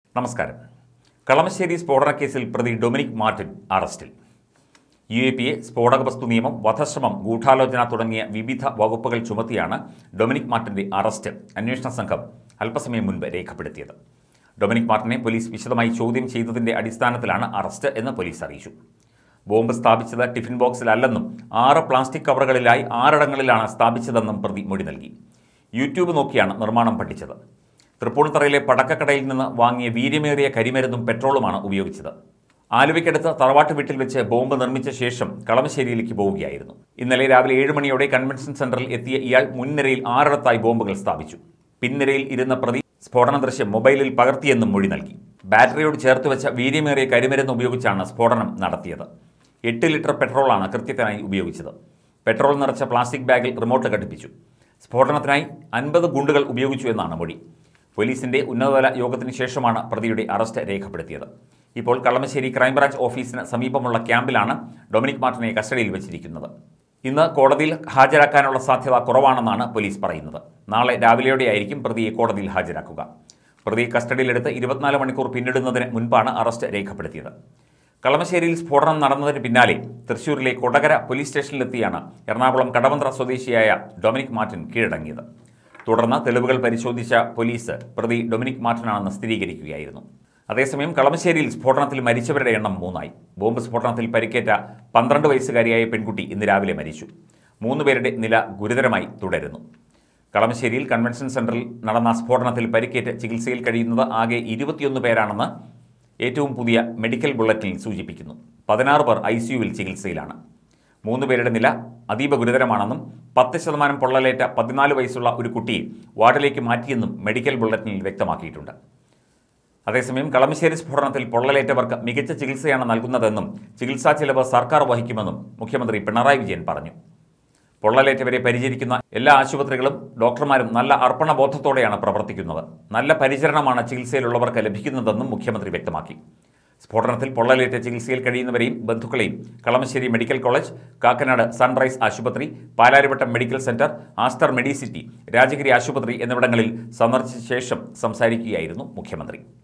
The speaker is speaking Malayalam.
നമസ്കാരം കളമശ്ശേരി സ്ഫോടന കേസിൽ പ്രതി ഡൊമിനിക് മാർട്ടിൻ അറസ്റ്റിൽ യു എ പി എ സ്ഫോടക വസ്തു നിയമം വധശ്രമം ഗൂഢാലോചന തുടങ്ങിയ വിവിധ വകുപ്പുകൾ ചുമത്തിയാണ് ഡൊമിനിക് മാർട്ടിന്റെ അറസ്റ്റ് അന്വേഷണ സംഘം അല്പസമയം മുൻപ് രേഖപ്പെടുത്തിയത് ഡൊമിനിക് മാർട്ടിനെ പോലീസ് വിശദമായി ചോദ്യം ചെയ്തതിന്റെ അടിസ്ഥാനത്തിലാണ് അറസ്റ്റ് എന്ന് പോലീസ് അറിയിച്ചു ബോംബ് സ്ഥാപിച്ചത് ടിഫിൻ ബോക്സിലല്ലെന്നും ആറ് പ്ലാസ്റ്റിക് കവറുകളിലായി ആറിടങ്ങളിലാണ് സ്ഥാപിച്ചതെന്നും പ്രതി മൊഴി നൽകി യൂട്യൂബ് നോക്കിയാണ് നിർമ്മാണം പഠിച്ചത് തൃപ്പൂണിത്തറയിലെ പടക്കക്കടയിൽ നിന്ന് വാങ്ങിയ വീര്യമേറിയ കരിമരുന്നും പെട്രോളുമാണ് ഉപയോഗിച്ചത് ആലുവയ്ക്കടുത്ത് തറവാട്ട് വീട്ടിൽ വെച്ച് ബോംബ് നിർമ്മിച്ച ശേഷം കളമശ്ശേരിയിലേക്ക് പോവുകയായിരുന്നു ഇന്നലെ രാവിലെ ഏഴ് മണിയോടെ കൺവെൻഷൻ സെന്ററിൽ എത്തിയ ഇയാൾ മുൻനിരയിൽ ആറിടത്തായി ബോംബുകൾ സ്ഥാപിച്ചു പിൻനിരയിൽ ഇരുന്ന പ്രതി സ്ഫോടന ദൃശ്യം മൊബൈലിൽ പകർത്തിയെന്നും മൊഴി നൽകി ബാറ്ററിയോട് ചേർത്ത് വെച്ച വീര്യമേറിയ കരിമരുന്ന് ഉപയോഗിച്ചാണ് സ്ഫോടനം നടത്തിയത് എട്ട് ലിറ്റർ പെട്രോളാണ് കൃത്യത്തിനായി ഉപയോഗിച്ചത് പെട്രോൾ നിറച്ച പ്ലാസ്റ്റിക് ബാഗിൽ റിമോട്ട് ഘടിപ്പിച്ചു സ്ഫോടനത്തിനായി അൻപത് ഗുണ്ടുകൾ ഉപയോഗിച്ചു എന്നാണ് മൊഴി പോലീസിന്റെ ഉന്നതതല യോഗത്തിന് ശേഷമാണ് പ്രതിയുടെ അറസ്റ്റ് രേഖപ്പെടുത്തിയത് ഇപ്പോൾ കളമശ്ശേരി ക്രൈംബ്രാഞ്ച് ഓഫീസിന് സമീപമുള്ള ക്യാമ്പിലാണ് ഡൊമിനിക് മാർട്ടിനെ കസ്റ്റഡിയിൽ വെച്ചിരിക്കുന്നത് ഇന്ന് കോടതിയിൽ ഹാജരാക്കാനുള്ള സാധ്യത കുറവാണെന്നാണ് പോലീസ് പറയുന്നത് നാളെ രാവിലെയോടെയായിരിക്കും പ്രതിയെ കോടതിയിൽ ഹാജരാക്കുക പ്രതിയെ കസ്റ്റഡിയിലെടുത്ത് ഇരുപത്തിനാല് മണിക്കൂർ പിന്നിടുന്നതിന് മുൻപാണ് അറസ്റ്റ് രേഖപ്പെടുത്തിയത് കളമശ്ശേരിയിൽ സ്ഫോടനം നടന്നതിന് പിന്നാലെ തൃശൂരിലെ കൊടകര പോലീസ് സ്റ്റേഷനിലെത്തിയാണ് എറണാകുളം കടവന്ത്ര സ്വദേശിയായ ഡൊമിനിക് മാർട്ടിൻ കീഴടങ്ങിയത് തുടർന്ന് തെളിവുകൾ പരിശോധിച്ച പോലീസ് പ്രതി ഡൊമിനിക് മാർട്ടിനാണെന്ന് സ്ഥിരീകരിക്കുകയായിരുന്നു അതേസമയം കളമശ്ശേരിയിൽ സ്ഫോടനത്തിൽ മരിച്ചവരുടെ എണ്ണം മൂന്നായി ബോംബ് സ്ഫോടനത്തിൽ പരിക്കേറ്റ പന്ത്രണ്ട് വയസ്സുകാരിയായ പെൺകുട്ടി ഇന്ന് രാവിലെ മരിച്ചു മൂന്ന് പേരുടെ നില ഗുരുതരമായി തുടരുന്നു കളമശ്ശേരിയിൽ കൺവെൻഷൻ സെന്ററിൽ നടന്ന സ്ഫോടനത്തിൽ പരിക്കേറ്റ് ചികിത്സയിൽ കഴിയുന്നത് ആകെ ഇരുപത്തിയൊന്ന് പേരാണെന്ന് ഏറ്റവും പുതിയ മെഡിക്കൽ ബുള്ളറ്റിനിൽ സൂചിപ്പിക്കുന്നു പതിനാറ് പേർ ഐ സിയുവിൽ ചികിത്സയിലാണ് മൂന്ന് പേരുടെ നില അതീവ ഗുരുതരമാണെന്നും പത്ത് ശതമാനം പൊള്ളലേറ്റ പതിനാല് വയസ്സുള്ള ഒരു കുട്ടിയെ വാർഡിലേക്ക് മാറ്റിയെന്നും മെഡിക്കൽ ബുള്ളറ്റിനിൽ വ്യക്തമാക്കിയിട്ടുണ്ട് അതേസമയം കളമശ്ശേരി സ്ഫോടനത്തിൽ പൊള്ളലേറ്റവർക്ക് മികച്ച ചികിത്സയാണ് നൽകുന്നതെന്നും ചികിത്സാ ചെലവ് സർക്കാർ വഹിക്കുമെന്നും മുഖ്യമന്ത്രി പിണറായി വിജയൻ പറഞ്ഞു പൊള്ളലേറ്റവരെ പരിചരിക്കുന്ന എല്ലാ ആശുപത്രികളും ഡോക്ടർമാരും നല്ല അർപ്പണബോധത്തോടെയാണ് പ്രവർത്തിക്കുന്നത് നല്ല പരിചരണമാണ് ചികിത്സയിലുള്ളവർക്ക് ലഭിക്കുന്നതെന്നും മുഖ്യമന്ത്രി വ്യക്തമാക്കി സ്ഫോടനത്തിൽ പൊള്ളലേറ്റ് ചികിത്സയിൽ കഴിയുന്നവരെയും ബന്ധുക്കളെയും കളമശ്ശേരി മെഡിക്കൽ കോളേജ് കാക്കനാട് സൺറൈസ് ആശുപത്രി പാലാരിവട്ടം മെഡിക്കൽ സെന്റർ ആസ്റ്റർ മെഡിസിറ്റി രാജഗിരി ആശുപത്രി എന്നിവിടങ്ങളിൽ സന്ദർശിച്ച ശേഷം സംസാരിക്കുകയായിരുന്നു മുഖ്യമന്ത്രി